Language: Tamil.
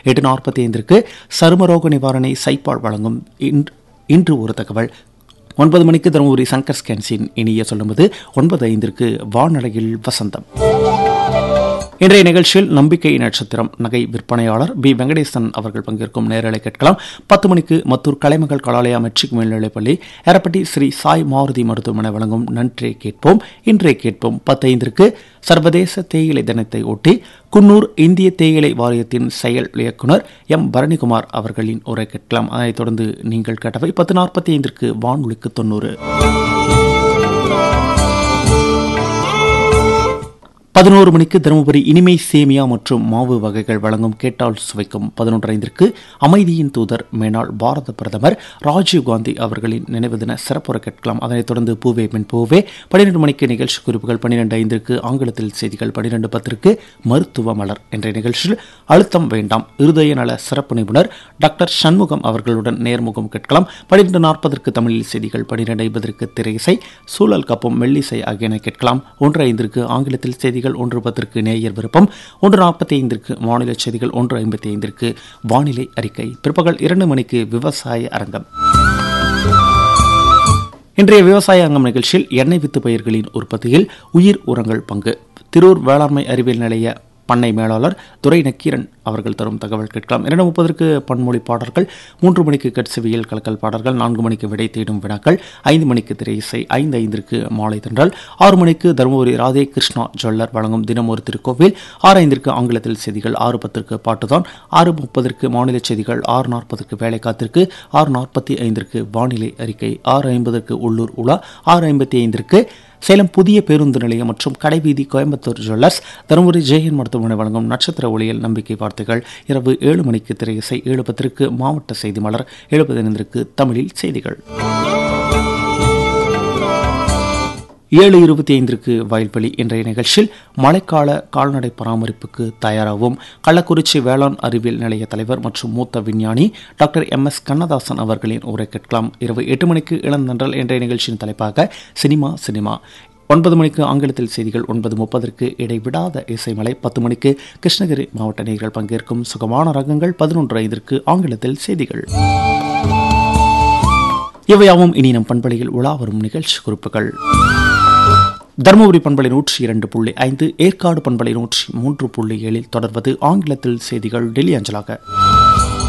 எட்டு நாற்பத்தி ஐந்திற்கு சருமரோக நிவாரணை சைப்பால் வழங்கும் இன்று- இன்று ஒரு தகவல் ஒன்பது மணிக்கு தருமபுரி சங்கர் ஸ்கேன்ஸின் இனிய சொல்லும்போது ஒன்பது ஐந்திற்கு வானலையில் வசந்தம் இன்றைய நிகழ்ச்சியில் நம்பிக்கை நட்சத்திரம் நகை விற்பனையாளர் பி வெங்கடேசன் அவர்கள் பங்கேற்கும் நேரலை கேட்கலாம் பத்து மணிக்கு மத்தூர் கலைமகள் கலாலயா மெட்ரிக் மேல்நிலைப்பள்ளி எரப்பட்டி ஸ்ரீ சாய் மாருதி மருத்துவமனை வழங்கும் நன்றே கேட்போம் இன்றே கேட்போம் பத்தைந்திற்கு சர்வதேச தேயிலை தினத்தை ஒட்டி குன்னூர் இந்திய தேயிலை வாரியத்தின் செயல் இயக்குனர் எம் பரணிகுமார் அவர்களின் உரை கேட்கலாம் அதனைத் தொடர்ந்து நீங்கள் கேட்டவை பத்து நாற்பத்தி ஐந்திற்கு வானொலிக்கு தொண்ணூறு பதினோரு மணிக்கு தருமபுரி இனிமை சேமியா மற்றும் மாவு வகைகள் வழங்கும் கேட்டால் சுவைக்கும் பதினொன்று ஐந்திற்கு அமைதியின் தூதர் மேனாள் பாரத பிரதமர் ராஜீவ் காந்தி அவர்களின் நினைவு தின சிறப்புரை கேட்கலாம் அதனைத் தொடர்ந்து பூவே பின் பூவே பன்னிரண்டு மணிக்கு நிகழ்ச்சி குறிப்புகள் பன்னிரண்டு ஐந்திற்கு ஆங்கிலத்தில் செய்திகள் பன்னிரண்டு பத்திற்கு மருத்துவ மலர் என்ற நிகழ்ச்சியில் அழுத்தம் வேண்டாம் இருதய நல சிறப்பு நிபுணர் டாக்டர் சண்முகம் அவர்களுடன் நேர்முகம் கேட்கலாம் பன்னிரண்டு நாற்பதற்கு தமிழில் செய்திகள் பன்னிரண்டு ஐம்பதற்கு திரையிசை சூழல் கப்பும் மெல்லிசை ஆகியன கேட்கலாம் ஒன்று ஐந்திற்கு ஆங்கிலத்தில் செய்திகள் ஒன்று பத்திற்கு நேயர் விருப்பம் ஒன்று நாற்பத்தி ஐந்திற்கு மாநில செய்திகள் ஒன்று ஐம்பத்தி ஐந்திற்கு வானிலை அறிக்கை பிற்பகல் இரண்டு மணிக்கு விவசாய அரங்கம் இன்றைய விவசாய அங்கம் நிகழ்ச்சியில் எண்ணெய் வித்து பயிர்களின் உற்பத்தியில் உயிர் உரங்கள் பங்கு திரூர் வேளாண்மை அறிவியல் நிலைய பண்ணை மேலாளர் துரை நக்கீரன் அவர்கள் தரும் தகவல் கேட்கலாம் இரண்டு முப்பதற்கு பன்மொழி பாடல்கள் மூன்று மணிக்கு கட்சவியல் கலக்கல் பாடல்கள் நான்கு மணிக்கு விடை தேடும் வினாக்கள் ஐந்து மணிக்கு திரை இசை ஐந்து ஐந்திற்கு மாலை தென்றல் ஆறு மணிக்கு தருமபுரி ராதே கிருஷ்ணா ஜுவல்லர் வழங்கும் தினம் ஒரு திருக்கோவில் ஆறு ஐந்திற்கு ஆங்கிலத்தில் செய்திகள் ஆறு பத்திற்கு பாட்டுதான் ஆறு முப்பதற்கு மாநில செய்திகள் ஆறு நாற்பதற்கு வேலை காத்திற்கு ஆறு நாற்பத்தி ஐந்திற்கு வானிலை அறிக்கை ஆறு ஐம்பதற்கு உள்ளூர் உலா ஆறு ஐம்பத்தி ஐந்திற்கு சேலம் புதிய பேருந்து நிலையம் மற்றும் கடைவீதி கோயம்புத்தூர் ஜுவல்லர்ஸ் தருமபுரி ஜெயஹிந்த் மருத்துவமனை வழங்கும் நட்சத்திர ஒளியல் நம்பிக்கை வார்த்தைகள் இரவு ஏழு மணிக்கு திரை இசை ஏழு பத்திற்கு மாவட்ட செய்தி மலர் ஏழு பதினைந்திற்கு தமிழில் செய்திகள் ஏழு இருபத்தி ஐந்திற்கு வயல்வெளி இன்றைய நிகழ்ச்சியில் மழைக்கால கால்நடை பராமரிப்புக்கு தயாராகும் கள்ளக்குறிச்சி வேளாண் அறிவியல் நிலைய தலைவர் மற்றும் மூத்த விஞ்ஞானி டாக்டர் எம் எஸ் கண்ணதாசன் அவர்களின் உரை கேட்கலாம் இரவு எட்டு மணிக்கு இளந்தன்றல் இன்றைய நிகழ்ச்சியின் தலைப்பாக சினிமா சினிமா ஒன்பது மணிக்கு ஆங்கிலத்தில் செய்திகள் ஒன்பது முப்பதற்கு இடைவிடாத இசைமலை பத்து மணிக்கு கிருஷ்ணகிரி மாவட்ட நேயர்கள் பங்கேற்கும் சுகமான ரகங்கள் பதினொன்று ஐந்திற்கு ஆங்கிலத்தில் செய்திகள் இவையாவும் இனி நம் பண்பலையில் உலா வரும் நிகழ்ச்சி குறிப்புகள் தருமபுரி பண்பலை நூற்றி இரண்டு புள்ளி ஐந்து ஏற்காடு பண்பலை நூற்றி மூன்று புள்ளி ஏழில் தொடர்வது ஆங்கிலத்தில் செய்திகள் டெல்லி அஞ்சலாக